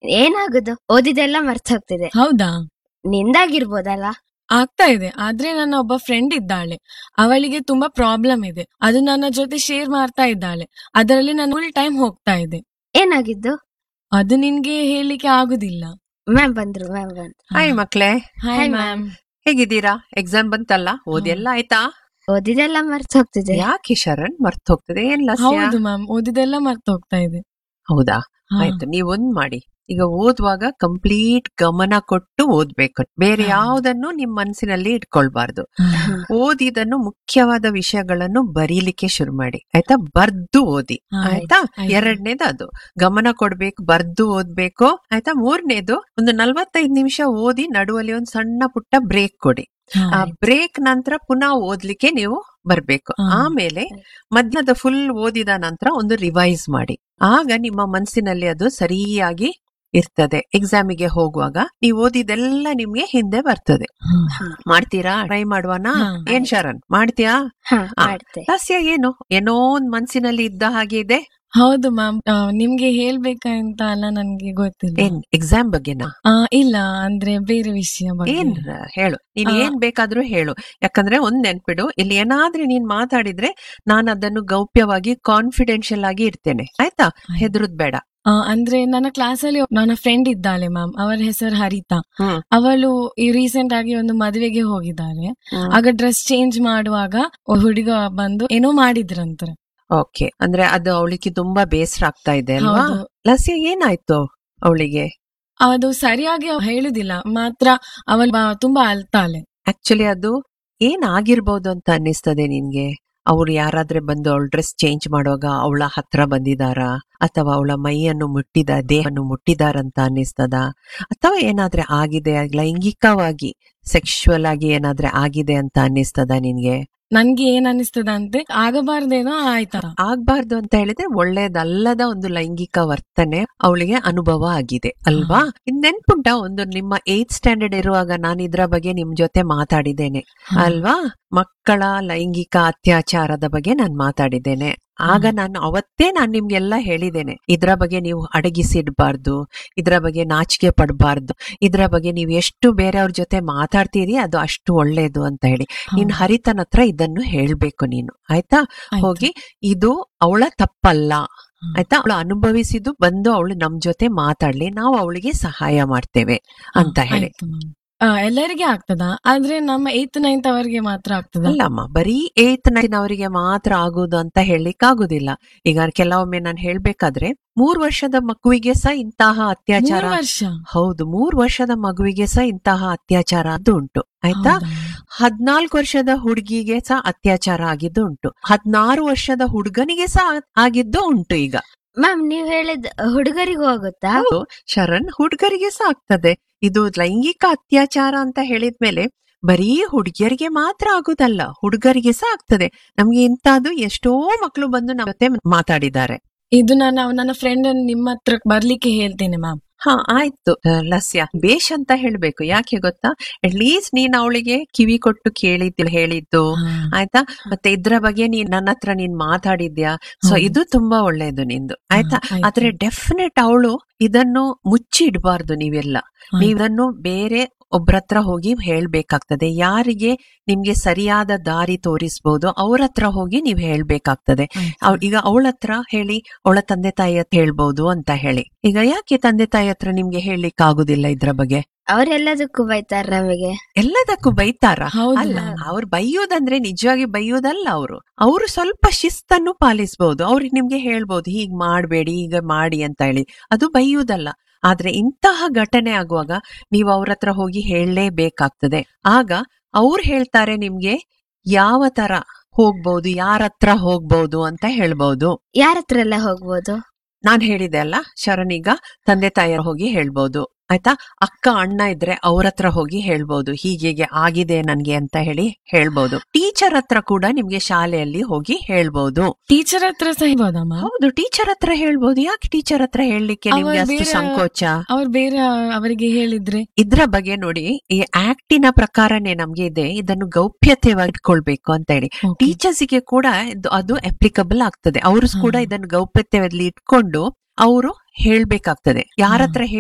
ಏನಾಗುದು ಓದಿದೆಲ್ಲ ಮರ್ತ್ ಹೋಗ್ತಿದೆ ಹೌದಾ ನಿಂದಾಗಿರ್ಬೋದಲ್ಲ ಆಗ್ತಾ ಇದೆ ಆದ್ರೆ ನನ್ನ ಒಬ್ಬ ಫ್ರೆಂಡ್ ಇದ್ದಾಳೆ ಅವಳಿಗೆ ತುಂಬಾ ಪ್ರಾಬ್ಲಮ್ ಇದೆ ಅದು ನನ್ನ ಜೊತೆ ಶೇರ್ ಮಾಡ್ತಾ ಇದ್ದಾಳೆ ಅದರಲ್ಲಿ ನಾನು ಫುಲ್ ಟೈಮ್ ಹೋಗ್ತಾ ಇದೆ ಏನಾಗಿದ್ದು ಅದು ನಿನ್ಗೆ ಹೇಳಲಿಕ್ಕೆ ಆಗುದಿಲ್ಲ ಮ್ಯಾಮ್ ಬಂದ್ರು ಮ್ಯಾಮ್ ಬಂದ್ರು ಹಾಯ್ ಮಕ್ಳೇ ಹಾಯ್ Hi, ಮ್ಯಾಮ್ ಹೇಗಿದ್ದೀರಾ ಎಕ್ಸಾಮ್ ಬಂತಲ್ಲ ಓದೆಲ್ಲ ಆಯ್ತಾ ಓದಿದೆಲ್ಲ ಮರ್ತ್ ಹೋಗ್ತಿದೆ ಯಾಕೆ ಶರಣ್ ಮರ್ತ್ ಹೋಗ್ತದೆ ಏನ್ ಲಸ್ಯ ಹೌದು ಮ್ಯಾಮ್ ಓದಿದೆಲ್ಲ ಮರ್ತ ಹೋಗ್ತಾ ಇದೆ ಹೌದಾ ಹಾ. ಆಯ್ತು ನೀವ್ ಒಂದ್ ಮಾಡಿ ಈಗ ಓದುವಾಗ ಕಂಪ್ಲೀಟ್ ಗಮನ ಕೊಟ್ಟು ಓದ್ಬೇಕು ಬೇರೆ ಹಾ. ಯಾವುದನ್ನು ನಿಮ್ ಮನಸ್ಸಿನಲ್ಲಿ ಇಟ್ಕೊಳ್ಬಾರ್ದು ಹಾ. ಓದಿದನ್ನು ಮುಖ್ಯವಾದ ವಿಷಯಗಳನ್ನು ಬರೀಲಿಕ್ಕೆ ಶುರು ಮಾಡಿ ಆಯ್ತಾ ಬರ್ದು ಓದಿ ಹಾ, ಆಯ್ತಾ ಆಯ್ತು. ಎರಡನೇದು ಅದು ಗಮನ ಕೊಡ್ಬೇಕು ಬರ್ದು ಓದ್ಬೇಕು ಆಯ್ತಾ ಮೂರನೇದು ಒಂದು ನಲ್ವತ್ತೈದು ನಿಮಿಷ ಓದಿ ನಡುವಲ್ಲಿ ಒಂದು ಸಣ್ಣ ಪುಟ್ಟ ಬ್ರೇಕ್ ಕೊಡಿ ಹಾ, ಆ ಬ್ರೇಕ್ ನಂತರ ಪುನಃ ಓದ್ಲಿಕ್ಕೆ ನೀವು ಬರ್ಬೇಕು ಹಾ. ಆಮೇಲೆ ಮಧ್ಯಾಹ್ನದ ಫುಲ್ ಓದಿದ ನಂತರ ಒಂದು ರಿವೈಸ್ ಮಾಡಿ ಆಗ ನಿಮ್ಮ ಮನಸ್ಸಿನಲ್ಲಿ ಅದು ಸರಿಯಾಗಿ ಇರ್ತದೆ ಎಕ್ಸಾಮಿಗೆ ಹೋಗುವಾಗ ನೀವು ಓದಿದೆಲ್ಲ ನಿಮ್ಗೆ ಹಿಂದೆ ಬರ್ತದೆ ಹಾ. ಮಾಡ್ತೀರಾ ಟ್ರೈ ಮಾಡುವನಾ ಹಾ. ಏನ್ ಶರಣ್ ಮಾಡ್ತೀಯಾ ಹಾ ಆ. ಮಾಡ್ತೆ ರಹಸ್ಯ ಏನು ಏನೋ ಒಂದ್ ಮನ್ಸಿನಲ್ಲಿ ಇದ್ದ ಹಾಗೆ ಇದೆ ಹೌದು ಮ್ಯಾಮ್ ನಿಮ್ಗೆ ಹೇಳ್ಬೇಕಂತ ಅಲ್ಲ ನನ್ಗೆ ಗೊತ್ತಿಲ್ಲ ಏನ್ ಎಕ್ಸಾಮ್ ಬಗ್ಗೆನಾ ಆ, ಇಲ್ಲ ಅಂದ್ರೆ ಬೇರೆ ವಿಷಯ ಬಗ್ಗೆ ಏನ್ ಹೇಳು ನೀನ್ ಆ. ಏನ್ ಬೇಕಾದ್ರೂ ಹೇಳು ಯಾಕಂದ್ರೆ ಒಂದ್ ನೆನ್ಪಿಡು ಇಲ್ಲಿ ಏನಾದ್ರೂ ನೀನ್ ಮಾತಾಡಿದ್ರೆ ನಾನು ಅದನ್ನು ಗೌಪ್ಯವಾಗಿ ಕಾನ್ಫಿಡೆನ್ಶಿಯಲ್ ಆಗಿ ಇರ್ತೇನೆ ಆಯ್ತಾ ಹೆದರುದ್ ಬೇಡ ಆ, ಅಂದ್ರೆ ನನ್ನ ಕ್ಲಾಸಲ್ಲಿ ನನ್ನ ಫ್ರೆಂಡ್ ಇದ್ದಾಳೆ ಮ್ಯಾಮ್ ಅವರ ಹೆಸರು ಹರಿತಾ ಹ್ಮ್. ಅವಳು ಈ ರೀಸೆಂಟ್ ಆಗಿ ಒಂದು ಮದುವೆಗೆ ಹೋಗಿದ್ದಾರೆ ಆಗ ಡ್ರೆಸ್ ಚೇಂಜ್ ಮಾಡುವಾಗ ಒಬ್ಬ ಹುಡುಗ ಬಂದು ಏನೋ ಮಾಡಿದ್ರಂತೆ ಓಕೆ ಅಂದ್ರೆ ಅದು ಅವಳಿಗೆ ತುಂಬಾ ಬೇಸರ ಆಗ್ತಾ ಇದೆ ಅಲ್ವಾ ಹೌದು ಲಸ್ಯ ಏನಾಯ್ತು ಅವಳಿಗೆ ಅದು ಸರಿಯಾಗಿ ಅವ್ಳು ಹೇಳುದಿಲ್ಲ ಮಾತ್ರ ಅವಳು ಬಾ- ತುಂಬಾ ಅಳ್ತಾಳೆ ಆಕ್ಚುಲಿ ಅದು ಏನಾಗಿರ್ಬೋದು ಅಂತ ಅನ್ನಿಸ್ತದೆ ನಿನ್ಗೆ ಅವ್ರು ಯಾರಾದ್ರೆ ಬಂದು ಅವಳ ಡ್ರೆಸ್ ಚೇಂಜ್ ಮಾಡುವಾಗ ಅವಳ ಹತ್ರ ಬಂದಿದಾರಾ ಅಥವಾ ಅವಳ ಮೈಯನ್ನು ಮುಟ್ಟಿದ ದೇಹವನ್ನು ಮುಟ್ಟಿದಾರಂತ ಅನ್ನಿಸ್ತದ ಅಥವಾ ಏನಾದ್ರೆ ಆಗಿದೆ ಲೈಂಗಿಕವಾಗಿ ಸೆಕ್ಷುವಲ್ ಆಗಿ ಏನಾದ್ರೆ ಆಗಿದೆ ಅಂತ ಅನ್ನಿಸ್ತದ ನಿನ್ಗೆ ನನ್ಗೆ ಏನ್ ಅನಿಸ್ತದ ಅಂತೆ ಆಗಬಾರ್ದೇನೋ ಆಯ್ತಾ ಆಗ್ಬಾರ್ದು ಅಂತ ಹೇಳಿದ್ರೆ ಒಳ್ಳೇದಲ್ಲದ ಒಂದು ಲೈಂಗಿಕ ವರ್ತನೆ ಅವಳಿಗೆ ಅನುಭವ ಆಗಿದೆ ಅಲ್ವಾ ಇನ್ ನೆನ್ಪುಂಟ ಒಂದು ನಿಮ್ಮ ಏತ್ ಸ್ಟ್ಯಾಂಡರ್ಡ್ ಇರುವಾಗ ನಾನು ಇದ್ರ ಬಗ್ಗೆ ನಿಮ್ ಜೊತೆ ಮಾತಾಡಿದ್ದೇನೆ ಅಲ್ವಾ ಮಕ್ಕಳ ಲೈಂಗಿಕ ಅತ್ಯಾಚಾರದ ಬಗ್ಗೆ ನಾನು ಮಾತಾಡಿದ್ದೇನೆ ಆಗ ನಾನು ಅವತ್ತೇ ನಾನು ನಿಮ್ಗೆಲ್ಲ ಹೇಳಿದ್ದೇನೆ ಇದ್ರ ಬಗ್ಗೆ ನೀವು ಅಡಗಿಸಿಡ್ಬಾರ್ದು ಇದ್ರ ಬಗ್ಗೆ ನಾಚಿಕೆ ಪಡಬಾರ್ದು ಇದ್ರ ಬಗ್ಗೆ ನೀವು ಎಷ್ಟು ಬೇರೆಯವ್ರ ಜೊತೆ ಮಾತಾಡ್ತೀರಿ ಅದು ಅಷ್ಟು ಒಳ್ಳೇದು ಅಂತ ಹೇಳಿ ನೀನ್ ಹರಿತನ ಹತ್ರ ಇದನ್ನು ಹೇಳ್ಬೇಕು ನೀನು ಆಯ್ತಾ ಹೋಗಿ ಇದು ಅವಳ ತಪ್ಪಲ್ಲ ಆಯ್ತಾ ಅವಳು ಅನುಭವಿಸಿದ್ದು ಬಂದು ಅವಳು ನಮ್ ಜೊತೆ ಮಾತಾಡ್ಲಿ ನಾವು ಅವಳಿಗೆ ಸಹಾಯ ಮಾಡ್ತೇವೆ ಅಂತ ಹೇಳಿ ಎಲ್ಲರಿಗೆ ಆಗ್ತದ ಆದ್ರೆ ನಮ್ಮ ಏತ್ ನೈನ್ತ್ ಅವರಿಗೆ ಮಾತ್ರ ಆಗ್ತದ ಅಲ್ಲಮ್ಮ ಬರೀ ಏತ್ ನೈನವರಿಗೆ ಮಾತ್ರ ಆಗುದು ಅಂತ ಹೇಳಲಿಕ್ಕೆ ಆಗುದಿಲ್ಲ ಈಗ ಕೆಲವೊಮ್ಮೆ ನಾನು ಹೇಳ್ಬೇಕಾದ್ರೆ ಮೂರ್ ವರ್ಷದ ಮಗುವಿಗೆ ಸಹ ಇಂತಹ ಅತ್ಯಾಚಾರ ಮೂರು ವರ್ಷ ಹೌದು ಮೂರ್ ವರ್ಷದ ಮಗುವಿಗೆ ಸಹ ಇಂತಹ ಅತ್ಯಾಚಾರ ಅದು ಉಂಟು ಆಯ್ತಾ ಹೌದಾ? ಹದ್ನಾಲ್ಕು ವರ್ಷದ ಹುಡುಗಿಗೆ ಸಹ ಅತ್ಯಾಚಾರ ಆಗಿದ್ದು ಉಂಟು ಹದ್ನಾರು ವರ್ಷದ ಹುಡುಗನಿಗೆ ಸಹ ಆಗಿದ್ದು ಉಂಟು ಈಗ ಮ್ಯಾಮ್ ನೀವ್ ಹೇಳಿದ್ ಹುಡುಗರಿಗೂ ಹೋಗುತ್ತಾ ಹೌದು, ಶರಣ್ ಹುಡುಗರಿಗೆ ಸಹ ಆಗ್ತದೆ ಇದು ಲೈಂಗಿಕ ಅತ್ಯಾಚಾರ ಅಂತ ಹೇಳಿದ್ಮೇಲೆ ಬರೀ ಹುಡುಗಿಯರಿಗೆ ಮಾತ್ರ ಆಗುದಲ್ಲ ಹುಡುಗರಿಗೆ ಸಹ ಆಗ್ತದೆ ನಮ್ಗೆ ಇಂತಹದ್ದು ಎಷ್ಟೋ ಮಕ್ಕಳು ಬಂದು ನಮ್ಮ ಜೊತೆ ಮಾತಾಡಿದ್ದಾರೆ ಇದು ನಾನು ನನ್ನ ಫ್ರೆಂಡ್ ನಿಮ್ಮ ಹತ್ರ ಬರ್ಲಿಕ್ಕೆ ಹೇಳ್ತೇನೆ ಮ್ಯಾಮ್ ಹಾ ಆಯ್ತು ಆ, ಲಸ್ಯ ಬೇಷ್ ಅಂತ ಹೇಳ್ಬೇಕು ಯಾಕೆ ಗೊತ್ತಾ ಅಟ್ಲೀಸ್ಟ್ ನೀನ್ ಅವಳಿಗೆ ಕಿವಿ ಕೊಟ್ಟು ಕೇಳಿದ್ದು ಹೇಳಿದ್ದು ಆಯ್ತಾ ಮತ್ತೆ ಇದ್ರ ಬಗ್ಗೆ ನೀನ್ ನನ್ನ ಹತ್ರ ನೀನ್ ಮಾತಾಡಿದ್ಯಾ ಸೊ ಹೌದು. ಇದು ತುಂಬಾ ಒಳ್ಳೇದು ನಿಂದು ಆಯ್ತಾ ಹಾ, ಆಯ್ತು. ಆದ್ರೆ ಡೆಫಿನೆಟ್ ಅವಳು ಇದನ್ನು ಮುಚ್ಚಿ ಇಡಬಾರ್ದು ನೀವೆಲ್ಲ ನೀವನ್ನು ಬೇರೆ ಒಬ್ರ ಹತ್ರ ಹೋಗಿ ಹೇಳ್ಬೇಕಾಗ್ತದೆ ಯಾರಿಗೆ ನಿಮ್ಗೆ ಸರಿಯಾದ ದಾರಿ ತೋರಿಸ್ಬೋದು ಅವ್ರ ಹತ್ರ ಹೋಗಿ ನೀವ್ ಹೇಳ್ಬೇಕಾಗ್ತದೆ ಅವ್- ಈಗ ಅವಳ ಹತ್ರ ಹೇಳಿ ಅವಳ ತಂದೆ ತಾಯಿ ಹತ್ರ ಹೇಳ್ಬೋದು ಅಂತ ಹೇಳಿ ಈಗ ಯಾಕೆ ತಂದೆ ತಾಯಿ ಹತ್ರ ನಿಮ್ಗೆ ಹೇಳಲಿಕ್ಕೆ ಆಗುದಿಲ್ಲ ಇದ್ರ ಬಗ್ಗೆ ಅವ್ರೆಲ್ಲದಕ್ಕೂ ಬೈತಾರ ನಮಗೆ ಎಲ್ಲದಕ್ಕೂ ಬೈತಾರ ಹೌದು ಅಲ್ಲ ma'am. ಅವ್ರು ಬೈಯೋದಂದ್ರೆ ನಿಜವಾಗಿ ಬೈಯೋದಲ್ಲ ಅವರು ಅವರು ಸ್ವಲ್ಪ ಶಿಸ್ತನ್ನು ಪಾಲಿಸಬಹುದು ಅವ್ರಿಗೆ ನಿಮ್ಗೆ ಹೇಳ್ಬೋದು ಹೀಗ್ ಮಾಡ್ಬೇಡಿ ಈಗ ಮಾಡಿ ಅಂತ ಹೇಳಿ ಅದು ಬೈಯೋದಲ್ಲ ಆದ್ರೆ ಇಂತಹ ಘಟನೆ ಆಗುವಾಗ ನೀವು ಅವ್ರ ಹತ್ರ ಹೋಗಿ ಹೇಳಲೇಬೇಕಾಗ್ತದೆ ಆಗ ಅವ್ರು ಹೇಳ್ತಾರೆ ನಿಮ್ಗೆ ಯಾವ ತರ ಹೋಗ್ಬಹುದು ಯಾರ ಹತ್ರ ಹೋಗ್ಬಹುದು ಅಂತ ಹೇಳ್ಬಹುದು ಯಾರ ಹತ್ರ ಎಲ್ಲ ಹೋಗ್ಬೋದು ನಾನ್ ಹೇಳಿದೆ ಅಲ್ಲ ಶರಣ್ ಈಗ ತಂದೆ ತಾಯಿಯರ್ ಹೋಗಿ ಹೇಳ್ಬೋದು ಆಯ್ತಾ ಅಕ್ಕ ಅಣ್ಣ ಇದ್ರೆ ಅವ್ರ ಹತ್ರ ಹೋಗಿ ಹೇಳ್ಬೋದು ಹೀಗೆ ಆಗಿದೆ ನನ್ಗೆ ಅಂತ ಹೇಳಿ ಹೇಳ್ಬೋದು ಟೀಚರ್ ಹತ್ರ ಕೂಡ ನಿಮ್ಗೆ ಶಾಲೆಯಲ್ಲಿ ಹೋಗಿ ಹೇಳ್ಬೋದು ಟೀಚರ್ ಹತ್ರ ಸಹಿಬೋದಾ ಮ್ಯಾಮ್ ಹೌದು ಟೀಚರ್ ಹತ್ರ ಹೇಳ್ಬೋದು ಯಾಕೆ ಟೀಚರ್ ಹತ್ರ ಹೇಳಲಿಕ್ಕೆ ನಿಮ್ಗೆ ಅವ್ರು ಅಷ್ಟು ಬೇರೆ- ಸಂಕೋಚ ಅವ್ರು ಬೇರೆ ಅವರಿಗೆ ಹೇಳಿದ್ರೆ ಇದ್ರ ಬಗ್ಗೆ ನೋಡಿ ಈ ಆಕ್ಟಿನ ಪ್ರಕಾರನೇ ನಮ್ಗೆ ಇದೆ ಇದನ್ನು ಗೌಪ್ಯತೆವಾಗಿ ಇಟ್ಕೊಳ್ಬೇಕು ಅಂತ ಹೇಳಿ Okay. ಟೀಚರ್ಸ್ಗೆ ಕೂಡ ಇದು- ಅದು ಅಪ್ಲಿಕಬಲ್ ಆಗ್ತದೆ ಅವರು ಕೂಡ ಹಾ. ಇದನ್ನು ಗೌಪ್ಯತೆಯಲ್ಲಿ ಇಟ್ಕೊಂಡು ಅವರು ಹೇಳ್ಬೇಕಾಗ್ತದೆ ಯಾರ ಹಾ. ಹತ್ರ